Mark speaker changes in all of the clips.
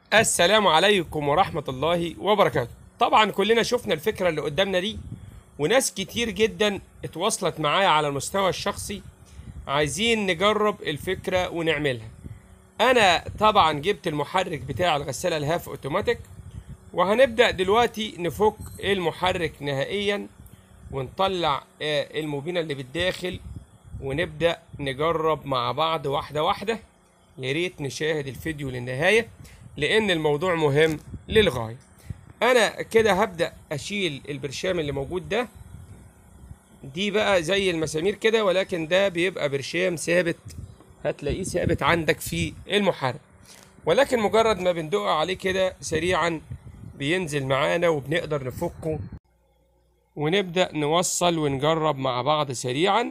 Speaker 1: السلام عليكم ورحمة الله وبركاته طبعا كلنا شفنا الفكرة اللي قدامنا دي وناس كتير جدا اتواصلت معايا على المستوى الشخصي عايزين نجرب الفكرة ونعملها انا طبعا جبت المحرك بتاع الغسالة الهاف اوتوماتيك وهنبدأ دلوقتي نفك المحرك نهائيا ونطلع آه، الموبينة اللي بالداخل ونبدأ نجرب مع بعض واحدة واحدة يا ريت نشاهد الفيديو للنهاية لأن الموضوع مهم للغاية أنا كده هبدأ أشيل البرشام اللي موجود ده دي بقى زي المسامير كده ولكن ده بيبقى برشام ثابت هتلاقيه ثابت عندك في المحرك ولكن مجرد ما بندق عليه كده سريعا بينزل معانا وبنقدر نفكه ونبدأ نوصل ونجرب مع بعض سريعا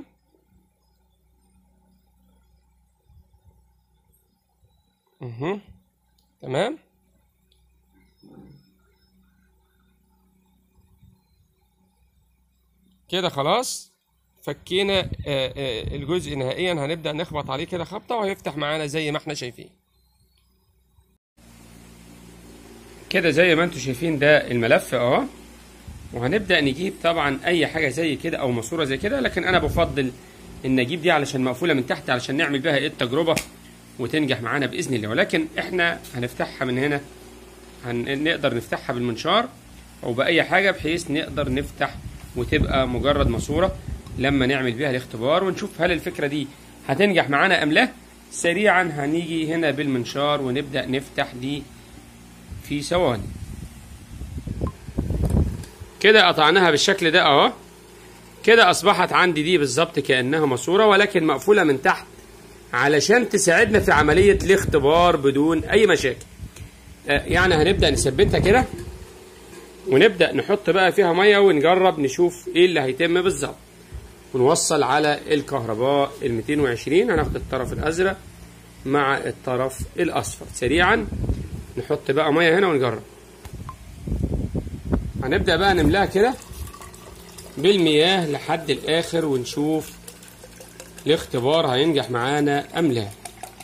Speaker 1: اها تمام كده خلاص فكينا آه، آه، الجزء نهائيا هنبدأ نخبط عليه كده خبطة وهيفتح معانا زي ما احنا شايفين كده زي ما انتم شايفين ده الملف اهو وهنبدأ نجيب طبعا اي حاجة زي كده او ماسورة زي كده لكن انا بفضل ان اجيب دي علشان مقفولة من تحت علشان نعمل بها ايه التجربة وتنجح معانا باذن الله ولكن احنا هنفتحها من هنا هن... نقدر نفتحها بالمنشار او باي حاجه بحيث نقدر نفتح وتبقى مجرد ماسوره لما نعمل بيها الاختبار ونشوف هل الفكره دي هتنجح معانا ام لا سريعا هنيجي هنا بالمنشار ونبدا نفتح دي في ثواني كده قطعناها بالشكل ده اهو كده اصبحت عندي دي بالظبط كانها ماسوره ولكن مقفوله من تحت علشان تساعدنا في عملية الاختبار بدون أي مشاكل آه، يعني هنبدأ نثبتها كده ونبدأ نحط بقى فيها مية ونجرب نشوف ايه اللي هيتم بالظبط ونوصل على الكهرباء ال 220 هناخد الطرف الأزرق مع الطرف الأصفر سريعا نحط بقى مية هنا ونجرب هنبدأ بقى نملاها كده بالمياه لحد الآخر ونشوف الاختبار هينجح معانا ام لا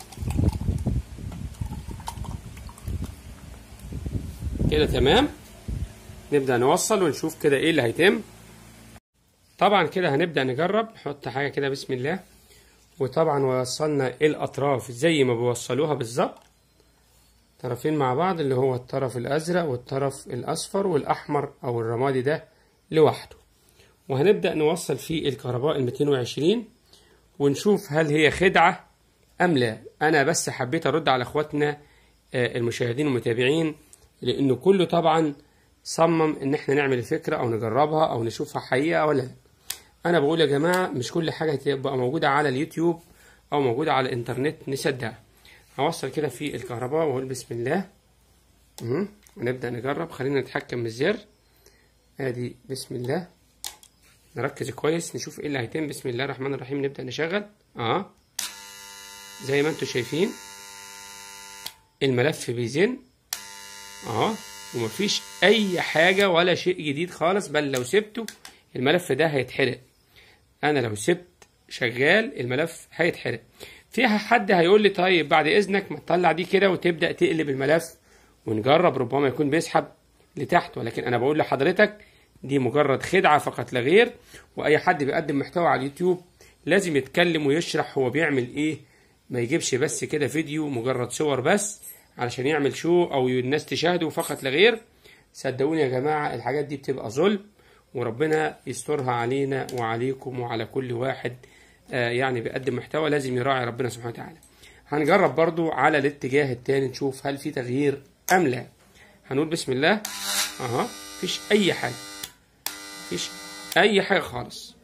Speaker 1: كده تمام نبدا نوصل ونشوف كده ايه اللي هيتم طبعا كده هنبدا نجرب نحط حاجه كده بسم الله وطبعا وصلنا الاطراف زي ما بيوصلوها بالظبط طرفين مع بعض اللي هو الطرف الازرق والطرف الاصفر والاحمر او الرمادي ده لوحده وهنبدا نوصل فيه الكهرباء ال 220 ونشوف هل هي خدعة أم لا أنا بس حبيت أرد على أخواتنا آه، المشاهدين والمتابعين لأنه كله طبعا صمم إن إحنا نعمل الفكرة أو نجربها أو نشوفها حقيقة ولا لا أنا بقول يا جماعة مش كل حاجة تبقى موجودة على اليوتيوب أو موجودة على الإنترنت نصدقها هوصل كده في الكهرباء وأقول بسم الله مهم. ونبدأ نجرب خلينا نتحكم بالزر ادي بسم الله نركز كويس نشوف ايه اللي هيتم بسم الله الرحمن الرحيم نبدأ نشغل اه زي ما انتم شايفين الملف بيزن اه ومفيش اي حاجة ولا شيء جديد خالص بل لو سبته الملف ده هيتحرق انا لو سبت شغال الملف هيتحرق فيها حد هيقول لي طيب بعد اذنك ما تطلع دي كده وتبدأ تقلب الملف ونجرب ربما يكون بيسحب لتحت ولكن انا بقول لحضرتك دي مجرد خدعة فقط لا غير وأي حد بيقدم محتوى على اليوتيوب لازم يتكلم ويشرح هو بيعمل إيه ما يجيبش بس كده فيديو مجرد صور بس علشان يعمل شو أو الناس تشاهده فقط لا غير صدقوني يا جماعة الحاجات دي بتبقى ظلم وربنا يسترها علينا وعليكم وعلى كل واحد آه يعني بيقدم محتوى لازم يراعي ربنا سبحانه وتعالى هنجرب برضو على الاتجاه التاني نشوف هل في تغيير أم لا هنقول بسم الله اها مفيش أي حاجة مفيش اي حاجه خالص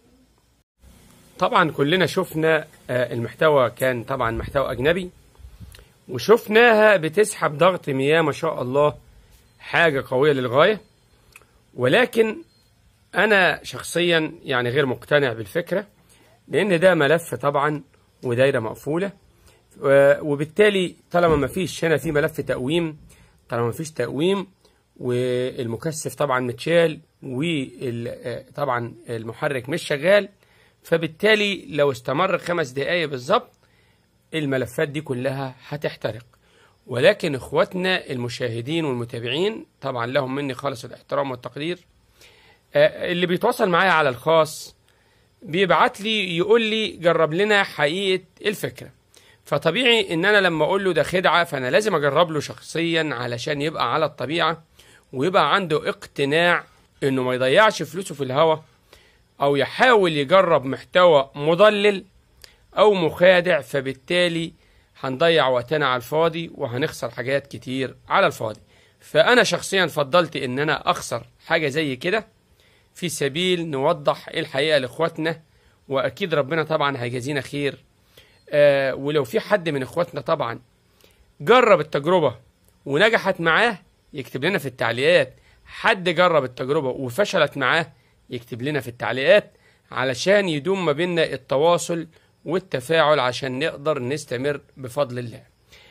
Speaker 1: طبعا كلنا شفنا آه، المحتوى كان طبعا محتوى اجنبي وشفناها بتسحب ضغط مياه ما شاء الله حاجه قويه للغايه ولكن انا شخصيا يعني غير مقتنع بالفكره لان ده ملف طبعا ودايره مقفوله و- وبالتالي طالما ما فيش هنا في ملف تقويم طالما ما فيش تقويم والمكثف طبعا متشال وطبعا المحرك مش شغال فبالتالي لو استمر خمس دقايق بالظبط الملفات دي كلها هتحترق ولكن اخواتنا المشاهدين والمتابعين طبعا لهم مني خالص الاحترام والتقدير آه، اللي بيتواصل معايا على الخاص بيبعت لي يقول لي جرب لنا حقيقة الفكرة فطبيعي ان انا لما اقول له ده خدعة فانا لازم اجرب له شخصيا علشان يبقى على الطبيعة ويبقى عنده اقتناع انه ما يضيعش فلوسه في الهوا او يحاول يجرب محتوى مضلل او مخادع فبالتالي هنضيع وقتنا على الفاضي وهنخسر حاجات كتير على الفاضي فانا شخصيا فضلت ان انا اخسر حاجة زي كده في سبيل نوضح الحقيقة لاخواتنا واكيد ربنا طبعا هيجازينا خير آه ولو في حد من اخواتنا طبعا جرب التجربة ونجحت معاه يكتب لنا في التعليقات حد جرب التجربة وفشلت معاه يكتب لنا في التعليقات علشان يدوم ما بيننا التواصل والتفاعل عشان نقدر نستمر بفضل الله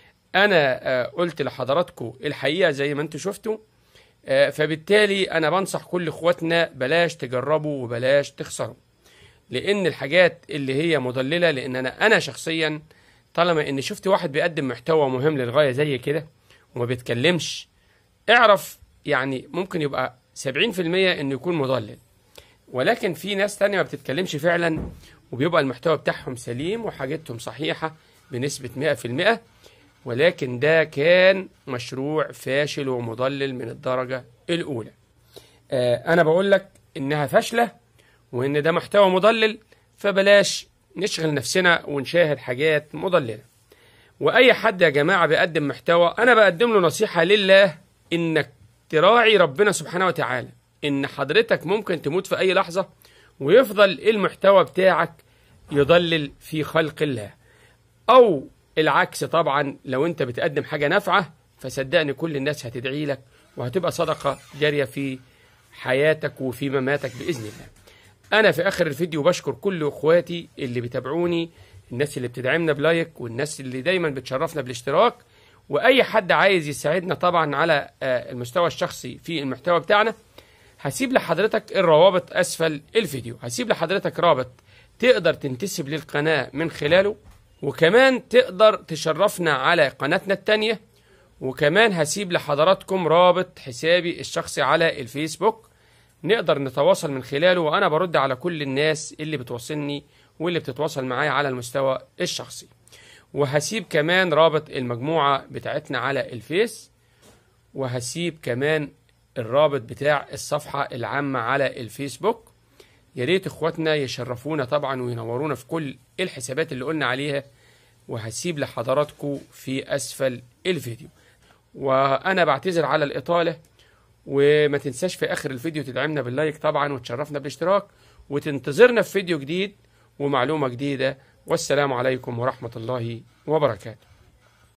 Speaker 1: انا آه، قلت لحضراتكم الحقيقة زي ما انتم شفتوا آه، فبالتالي انا بنصح كل اخواتنا بلاش تجربوا وبلاش تخسروا لان الحاجات اللي هي مضلله لان انا انا شخصيا طالما ان شفت واحد بيقدم محتوى مهم للغايه زي كده وما بيتكلمش اعرف يعني ممكن يبقى 70% انه يكون مضلل ولكن في ناس تانية ما بتتكلمش فعلا وبيبقى المحتوى بتاعهم سليم وحاجتهم صحيحة بنسبة 100% ولكن ده كان مشروع فاشل ومضلل من الدرجة الأولى آه أنا بقول لك إنها فاشلة وإن ده محتوى مضلل فبلاش نشغل نفسنا ونشاهد حاجات مضللة وأي حد يا جماعة بيقدم محتوى أنا بقدم له نصيحة لله إنك تراعي ربنا سبحانه وتعالى إن حضرتك ممكن تموت في أي لحظة ويفضل المحتوى بتاعك يضلل في خلق الله أو العكس طبعا لو أنت بتقدم حاجة نافعة فصدقني كل الناس هتدعي لك وهتبقى صدقة جارية في حياتك وفي مماتك بإذن الله انا في اخر الفيديو بشكر كل اخواتي اللي بيتابعوني الناس اللي بتدعمنا بلايك والناس اللي دايما بتشرفنا بالاشتراك واي حد عايز يساعدنا طبعا على آه، المستوى الشخصي في المحتوى بتاعنا هسيب لحضرتك الروابط اسفل الفيديو هسيب لحضرتك رابط تقدر تنتسب للقناة من خلاله وكمان تقدر تشرفنا على قناتنا التانية وكمان هسيب لحضراتكم رابط حسابي الشخصي على الفيسبوك نقدر نتواصل من خلاله وانا برد على كل الناس اللي بتوصلني واللي بتتواصل معايا على المستوى الشخصي وهسيب كمان رابط المجموعة بتاعتنا على الفيس وهسيب كمان الرابط بتاع الصفحة العامة على الفيسبوك يا ريت اخواتنا يشرفونا طبعا وينورونا في كل الحسابات اللي قلنا عليها وهسيب لحضراتكم في اسفل الفيديو وانا بعتذر على الاطاله وما تنساش في اخر الفيديو تدعمنا باللايك طبعا وتشرفنا بالاشتراك وتنتظرنا في فيديو جديد ومعلومة جديدة والسلام عليكم ورحمة الله وبركاته